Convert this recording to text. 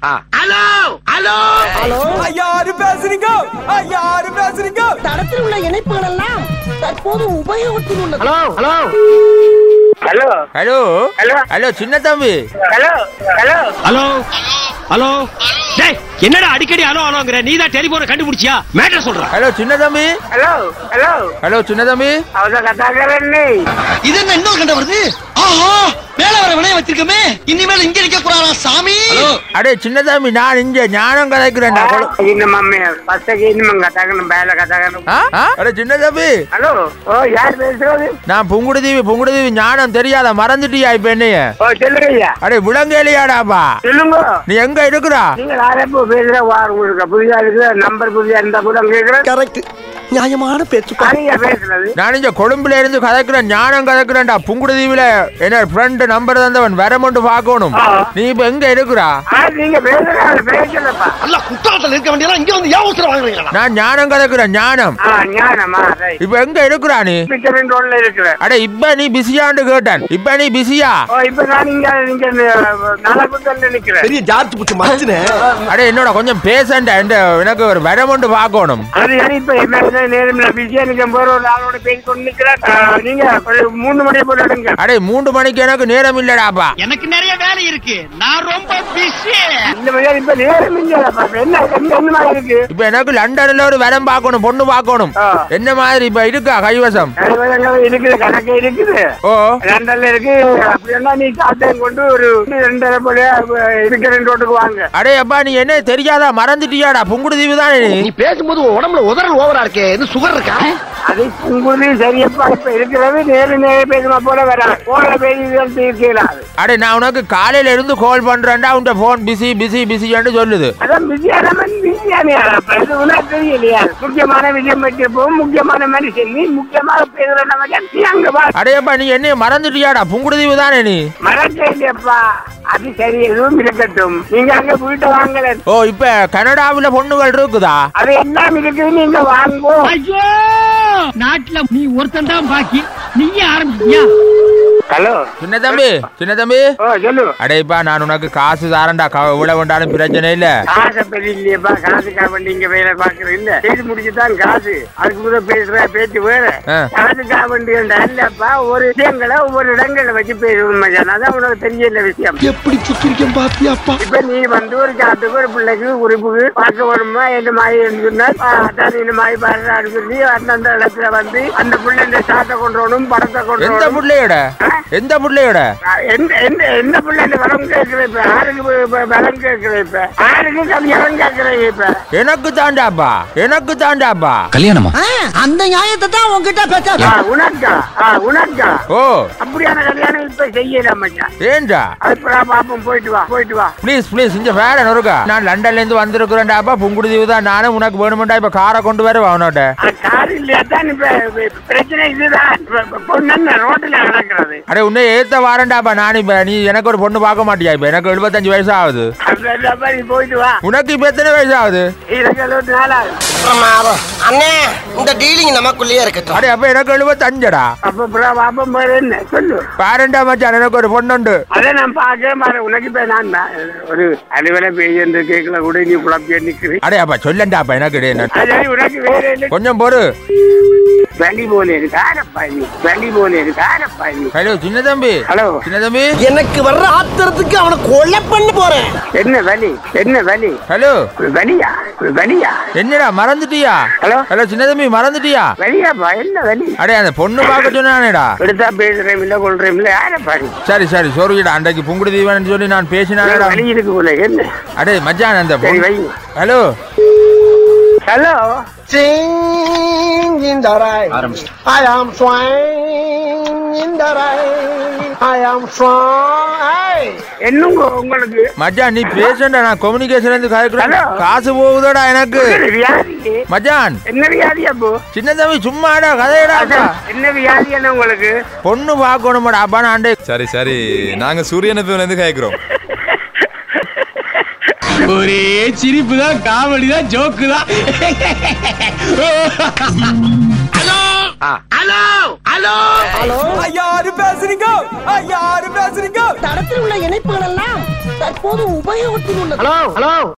Hello hello hello யாரு பேசுறீங்க யாரு பேசுறீங்க தடத்தில் உள்ள இணைப்புகள் எல்லாம் தற்போது உபயோகத்தில் உள்ளது hello hello hello hello hello hello சின்ன தம்பி ஹலோ ஹலோ ஹலோ ஹலோ டேய் என்னடா அடிக்கடி ஹலோ ஹலோங்கற நீ தான் டெலிபோனை கண்டுபிடிச்சியா மேட்டர் சொல்ற ஹலோ சின்ன தம்பி ஹலோ ஹலோ ஹலோ சின்ன தம்பி அவதான் கத்தாக்கிறேன்னு இது என்ன இன்னொரு கண்ட வருது ஆஹா மேல வர வினைய வச்சிருக்கோமே இனிமேல் இங்க நிக்க கூடாதா சாமி அடே சின்ன தம்பி நான் இங்க ஞானம் கதைக்கிறேன்டா கொடு- இந்த மம்மி பஸ்ஸுக்கு இன்னும் கத்தாக்கணும் பேல கத்தாக்கணும் ஆ? ஆ? அடே சின்ன தம்பி ஹலோ ஓ யார் பேசுறது நான் புங்குடுதீவி புங்குடுதீவி ஞானம் தெரியாத மறந்துட்டியா இப்ப என்னைய ஓ சொல்லுங்க ஐயா அடே விலங்கேலியாடாப்பா சொல்லுங்க நீ எங்க இருக்கிறா நீங்க யாரப்போ பேசுற வார் உங்களுக்கு புதியா இருக்கு நம்பர் புதியா இருந்தா கூட கேக்குறேன் கரெக்ட் நியாயமான பேச்சு யாரையா பேசுறது நான் இங்க கொழும்புல இருந்து கதைக்கிறேன் ஞானம் கதைக்கிறேன்டா புங்குடுதீவில என்ன ஃப்ரெண்ட் நம்பர் தந்தவன் வரமொண்டு பார்க்கணும் ஆ. நீ இப்ப எங்க இருக்கிறா ஆ, நீங்க பேசுறாங்க பேசலப்பா அல்ல குற்றாலத்துல இருக்க வேண்டியதா இங்க வந்து ஏன் அவசரம் வாங்குறீங்களா நான் ஞானம் கதைக்கிறேன் ஞானம் ஆ ஞானமா ரைட் இப்ப எங்க இருக்கிறா நீ பிக்சரின் ரோட்ல இருக்கிறேன் அட இப்ப நீ பிஸியான்னு கேட்டேன் இப்ப நீ பிஸியா ஓ இப்ப நான் இங்க நீங்க நலக்குத்தல்ல நிக்கிறேன் பெரிய ஜார்ஜ் புடிச்சு மறைச்சுனே அட என்னோட கொஞ்சம் பேசண்டா இந்த எனக்கு ஒரு வரமொண்டு பார்க்கணும் அது ஏன் இப்ப என்ன நேரம் பிஸியா நிக்கும் போற ஒரு ஆளோட பேசி கொண்டு நிக்கிறேன் ஆ, நீங்க ஒரு மூணு மணி போல எடுங்க அடே மூன்று மணிக்கு எனக்கு நேரம் இல்லடாப்பா எனக்கு நிறைய வேலை இருக்கு நான் ரொம்ப பிஸி இந்த மாதிரி இப்ப நேரம் இல்லையாப்பா என்ன என்ன என்ன மாதிரி இருக்கு இப்ப எனக்கு லண்டன்ல ஒரு வரம் பார்க்கணும் பொண்ணு பார்க்கணும் ஆ. என்ன மாதிரி இப்ப இருக்கா கைவசம் கணக்கு இருக்குது கணக்கு இருக்குது ஓ லண்டன்ல இருக்கு அப்படின்னா நீ சாட்டையும் கொண்டு ஒரு ரெண்டரை போல இருக்கிற ரோட்டுக்கு வாங்க அடே அப்பா நீ என்ன தெரியாதா மறந்துட்டியாடா புங்குடு தீவு தானே நீ நீ பேசும்போது உன் உடம்புல உதறல் ஓவரா இருக்கே இது சுகர் இருக்கா அது உங்களுக்கு சரியப்பா இப்ப இருக்கிறது நேரு நேரு பேசுமா போல வராது போல பேசி தீர்க்கலாம் அடே நான் உனக்கு காலையில இருந்து கால் பண்றேன்டா உன் போன் பிஸி பிஸி பிஸின்னு சொல்லுது அதான் பிஸியான பிஸியான இது உனக்கு தெரியலையா முக்கியமான விஷயம் வச்சிருப்போம் முக்கியமான மனுஷன் நீ முக்கியமாக பேசுற மகன் நீ அங்க வா அடே அப்பா நீ என்ன மறந்துட்டியாடா புங்குடு தீவு தானே நீ மறக்கலையப்பா அது சரி எதுவும் இருக்கட்டும் நீங்க அங்க வீட்டை வாங்கல ஓ இப்ப கனடாவுல பொண்ணுகள் இருக்குதா அது எல்லாம் இருக்குது நீங்க வாங்கோ ஐயோ நாட்டுல நீ ஒருத்தன் தான் பாக்கி நீயே ஆரம்பிச்சியா ஹலோ சின்ன தம்பி சின்ன தம்பி ஓ சொல்லு அடேப்பா நான் உனக்கு காசு தாரேன்டா க- இவ்வளவு வேண்டாலும் பிரச்சனை இல்ல காசை பெரிய இல்லையப்பா காசுக்காக வேண்டி இங்க வேலை பாக்குறது இல்ல பேசி முடிச்சுதான் காசு அதுக்கு முதல் பேசுற பேச்சு வேற ஆ. காசுக்காக வேண்டி இல்லப்பா ஒரு விஷயங்களை ஒவ்வொரு இடங்களை வச்சு பேசணும் மச்சான் அதான் உனக்கு தெரியல விஷயம் எப்படி சுத்திருக்கேன் பாத்தியாப்பா இப்ப நீ வந்து ஒரு காத்துக்கு ஒரு பிள்ளைக்கு குறிப்புக்கு பார்க்க வருமா என்ன மாதிரி சொன்னா அதான் இந்த மாதிரி பாடுறாரு சொல்லி அந்தந்த இடத்துல வந்து அந்த பிள்ளை இந்த சாட்டை கொண்டு வரணும் படத்தை கொண்டு எந்த வரணும் புள்ளையோட எந்த புள்ளையோட எந்த எந்த எந்த பிள்ளை இந்த வரம் கேட்கிற இப்ப யாருக்கு இப்ப- இப்ப வரம் கேட்கிற இப்ப யாருக்கு கல்யாணம் கேட்கிறீங்க இப்ப எனக்கு தாண்டாப்பா எனக்கு தாண்டாப்பா அந்த நியாயத்தை தான் உங்ககிட்ட பேச ஆ, உனக்கா ஆ, உனக்கா ஓ அப்படியான கல்யாணம் இப்ப செய்யல மச்சான் ஏன்டா அதுப்பா பாப்போம் போயிட்டு வா போயிட்டு வா ப்ளீஸ் ப்ளீஸ் இங்க வேற நொறுக்கா நான் லண்டன்ல இருந்து வந்திருக்கிறேன்டாப்பா புங்குடு தீவு தான் நானும் உனக்கு வேணுமெண்டா இப்ப காரை கொண்டு வர அவனோட அது கார் இல்லையா தான் இப்ப இப்ப பிரச்சனை இதுதான் இப்ப- இப்ப பொண்ணு என்ன ரோட்ல நடக்கிறது அடே உன்னை ஏத்த வாரேன்டாப்பா நான் இப்ப நீ எனக்கு ஒரு பொண்ணு பார்க்க மாட்டியா இப்ப எனக்கு எழுபத்தஞ்சு வயசு ஆகுது அப்ப நீ போயிட்டு வா உனக்கு இப்ப எத்தனை வயசு ஆகுது எனக்கு எழுபத்தி நாலாவது அண்ணே இந்த டீலிங் நமக்குள்ளேயே இருக்கட்டும் அடே அப்ப எனக்கு எழுபத்தஞ்சடா அப்ப அப்புறம் பாப்பம் போற என்ன சொல்லு பாரண்டா மச்சான் எனக்கு ஒரு பொண்ணுண்டு அதை நான் பார்க்க மாட்டேன் உனக்கு இப்ப நான் தான் ஒரு அலுவலை பெய்ய என்று கேட்கல கூட நீ குழப்பிய நிக்கிறேன் அடே அப்பா சொல்லண்டாப்பா எனக்கு இடையே என்ன. அது உனக்கு வேற இல்லை கொஞ்சம் பொறு வண்டி போல இருக்கு ஆரப்பா நீ வண்டி போல இருக்கு ஆரப்பா நீ ஹலோ சின்ன தம்பி ஹலோ சின்ன தம்பி எனக்கு வர்ற ஆத்திரத்துக்கு அவனை கொலை பண்ண போறேன் என்ன வலி என்ன வலி ஹலோ வலியா வலியா என்னடா மறந்துட்டியா ஹலோ ஹலோ சின்ன தம்பி மறந்துட்டியா வலியாப்பா என்ன வலி அடே அந்த பொண்ணு பார்க்க சொன்னானேடா எடுத்தா பேசுறேன் இல்ல கொள்றேன் இல்ல யாரப்பா நீ சரி சரி சொல்லிடா அன்றைக்கு புங்குடு தீவன் சொல்லி நான் பேசினானேடா வலி இருக்கு போல என்ன அடே மச்சான் அந்த சரி பொண்ணு வை hello hello Sing in the rain. I am swing in the rain. I am swing. என்னங்க உங்களுக்கு மச்சான் நீ பேசண்டா நான் கம்யூனிகேஷன்ல இருந்து கலக்குறேன் ஹலோ. காசு போகுதோடா எனக்கு என்ன வியாதி மச்சான் என்ன வியாதி அப்போ சின்ன தம்பி சும்மாடா கதையடா அதான், என்ன வியாதி என்ன உங்களுக்கு பொண்ணு பார்க்கணுமாடா அப்பா நான் அண்டே சரி சரி நாங்க சூரியன் இருந்து கேக்குறோம் ஒரே சிரிப்பு தான் காமெடி தான் ஜோக்கு தான் ஹலோ ஹலோ ஹலோ யாரு பேசுறீங்க யாரு பேசுறீங்க தடத்தில் உள்ள இணைப்புகள் எல்லாம் தற்போது உபயோகத்தில் உள்ளது ஹலோ ஹலோ